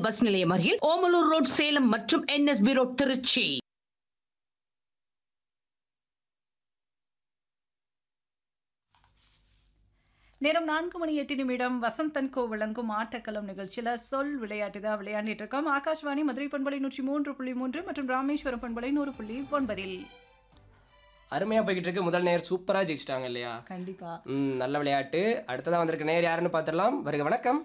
Bus நிலையம் அருகில் Omalur road Salem மற்றும் என்எஸ்பி ரோட் திருச்சி நேரம் நான்கு மணி எட்டு நிமிடம் வசந்தன் கோ வழங்கும் ஆட்டக்களம் நிகழ்ச்சியில சொல் விளையாட்டு தான் விளையாண்டிட்டு இருக்கோம் ஆகாஷ்வாணி மதுரை பண்பலை நூற்றி மூன்று புள்ளி மூன்று மற்றும் ராமேஸ்வரம் பண்பலை நூறு புள்ளி ஒன்பதில் அருமையா போய்கிட்டு இருக்கு முதல் நேர் சூப்பரா ஜெயிச்சிட்டாங்க இல்லையா கண்டிப்பா ம் நல்ல விளையாட்டு அடுத்ததா வந்திருக்க நேர் யாருன்னு பார்த்துடலாம் வருக வணக்கம்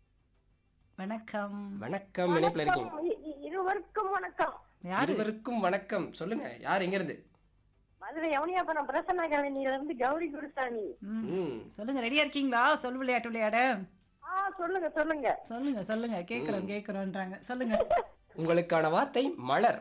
வணக்கம் வணக்கம் இணைப்புல இருக்கீங்க இ- இ- இருவருக்கும் வணக்கம் யாரு இருவருக்கும் வணக்கம் சொல்லுங்க யார் எங்க இருந்து மதுரை யமுனியாபுரம் பிரசன்னா கழனியில இருந்து கௌரி குருசாமி ம். ம் சொல்லுங்க ரெடியா இருக்கீங்களா சொல் விளையாட்டு விளையாட ஆ சொல்லுங்க சொல்லுங்க சொல்லுங்க சொல்லுங்க கேக்குறோம் கேக்குறோன்றாங்க சொல்லுங்க உங்களுக்கான வார்த்தை மலர்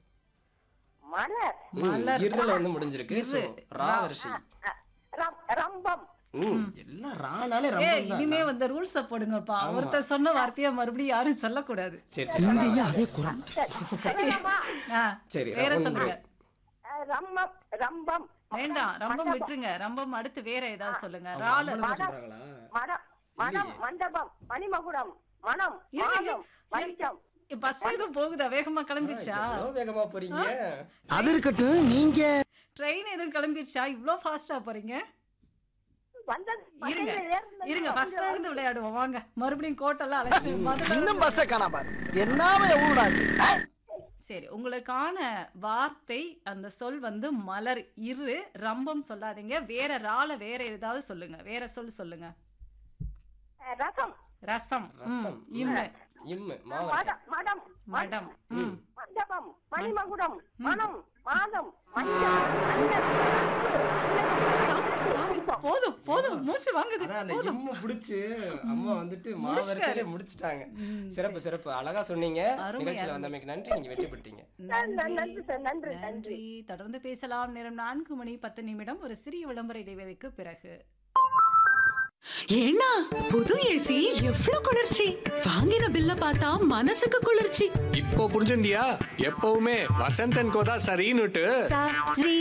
மலர் ம், மலர். இருல வந்து முடிஞ்சிருக்கு இரு. So, ரா வரிசை அ, ரம்- ரம்பம் ம் எல்லாம் ரானாலே ஏ ரொம்ப இனிமே வந்து ரூல்ஸ போடுங்கப்பா ஒருத்தர் சொன்ன வார்த்தையை மறுபடியும் யாரும் சொல்லக்கூடாது சரி சரி பரவாயில்ல. சொல்லலாமா? ஆ, சரி வேற ரொம்ப சொல்லுங்க அ, ரம்மம் ரம்பம் வேண்டாம் ரம்பம் விட்டுருங்க ரம்பம் அடுத்து வேற ஏதாவது சொல்லுங்க ரால அவ்வளவுதான் சொல்றாங்களா மடம் மடம் மண்டபம் மணிமகுடம் மனம் மாதம் வலிக்கம் பஸ் எதுவும் போகுதா வேகமா கிளம்பிருச்சா எவ்வளவு வேகமா போறீங்க அது இருக்கட்டும் நீங்க ட்ரெயின் எதுவும் கிளம்பிருச்சா இவ்ளோ ஃபாஸ்டா போறீங்க வந்தது இருங்க பக்கத்துல ஏறுனது இருங்க ஃபர்ஸ்ட்ல இருந்து விளையாடுவோம் வாங்க மறுபடியும் கோட்டெல்லாம் அழைச்சிட்டு முதல்ல இன்னும் இருந்து- பஸ்ஸ காணாம என்னாம எவ்வளவு சரி உங்களுக்கான வார்த்தை அந்த சொல் வந்து மலர் இரு ரம்பம் சொல்லாதீங்க வேற ரால வேற ஏதாவது சொல்லுங்க வேற சொல் சொல்லுங்க அ, ரசம் ரசம் ம், ரசம். இம்மு இம்மு மாவரிசை மடம் மடம் மடம் ம் மண்டபம் மணிமகுடம் மனம் மாதம் மஞ்சள் மஞ்சள் சா- சாமி, போதும் போதும் மூச்சு வாங்குது அதான் அந்த போதும் இம்மு புடிச்சு அம்மா வந்துட்டு மாவரிசையிலே முடிச்சிட்டாங்க சிறப்பு சிறப்பு அழகா சொன்னீங்க அருமை, நிகழ்ச்சியில அருமை. வந்தமைக்கு நன்றி நீங்க வெற்றி பெற்றீங்க நன்றி நன்றி சார் நன்றி நன்றி நன்றி தொடர்ந்து பேசலாம் நேரம் நான்கு மணி பத்து நிமிடம் ஒரு சிறிய விளம்பர இடைவேளைக்கு பிறகு ஏன்னா புது ஏசி எவ்வளவு குளிர்ச்சி வாங்கின பில்ல பார்த்தா மனசுக்கு குளிர்ச்சி இப்போ புரிஞ்சுண்டியா எப்பவுமே வசந்தன் கோதா சரின்னுட்டு சாரி